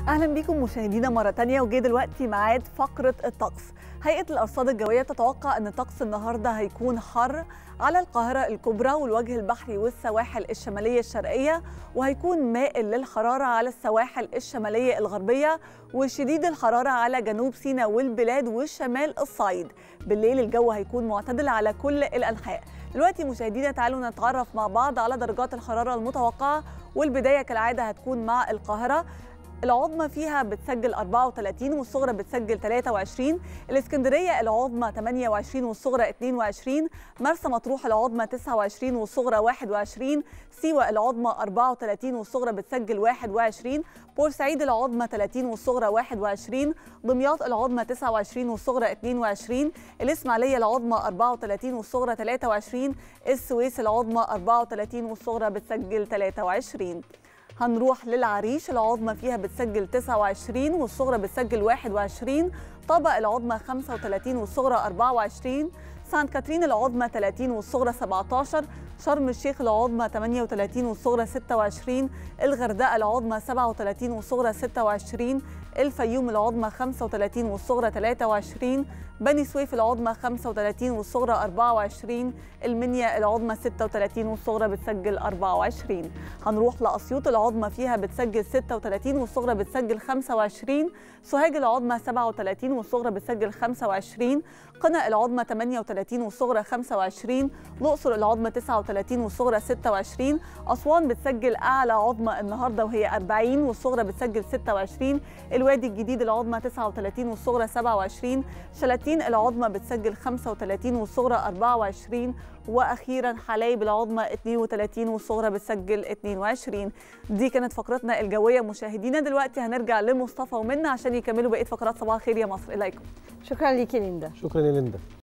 اهلا بيكم مشاهدينا مره تانية وجه دلوقتي ميعاد فقره الطقس هيئه الارصاد الجويه تتوقع ان طقس النهارده هيكون حر على القاهره الكبرى والوجه البحري والسواحل الشماليه الشرقيه وهيكون مائل للحراره على السواحل الشماليه الغربيه وشديد الحراره على جنوب سيناء والبلاد والشمال الصعيد بالليل الجو هيكون معتدل على كل الانحاء دلوقتي مشاهدينا تعالوا نتعرف مع بعض على درجات الحراره المتوقعه والبدايه كالعاده هتكون مع القاهره العظمى فيها بتسجل 34 والصغرى بتسجل 23 الاسكندريه العظمى 28 والصغرى 22 مرسى مطروح العظمى 29 والصغرى 21 سيوه العظمى 34 والصغرى بتسجل 21 بورسعيد العظمى 30 والصغرى 21 دمياط العظمى 29 والصغرى 22 الاسماعيليه العظمى 34 والصغرى 23 السويس العظمى 34 والصغرى بتسجل 23 هنروح للعريش العظمى فيها بتسجل 29 والصغرى بتسجل 21 طابق العظمى 35 والصغرى 24 سانت كاترين العظمى 30 والصغرى 17 شرم الشيخ العظمى 38 والصغرى 26 الغردقه العظمى 37 والصغرى 26 الفيوم العظمى 35 والصغرى 23 بني سويف العظمى 35 والصغرى 24 المنيا العظمى 36 والصغرى بتسجل 24 هنروح لأسيوط العظمى فيها بتسجل 36 والصغرى بتسجل 25 سوهاج العظمى 37 والصغرى بتسجل 25 قنا العظمى 38 والصغرى 25 الأقصر العظمى 39 والصغرى 26 أسوان بتسجل أعلى عظمى النهارده وهي 40 والصغرى بتسجل 26 الوادي الجديد العظمى 39 والصغرى 27 شلاتين العظمى بتسجل 35 والصغرى 24 واخيرا حلايب العظمى 32 والصغرى بتسجل 22 دي كانت فقرتنا الجويه مشاهدينا دلوقتي هنرجع لمصطفى ومنى عشان يكملوا بقيه فقرات صباح الخير يا مصر اليكم شكرا ليكي ليندا شكرا يا ليندا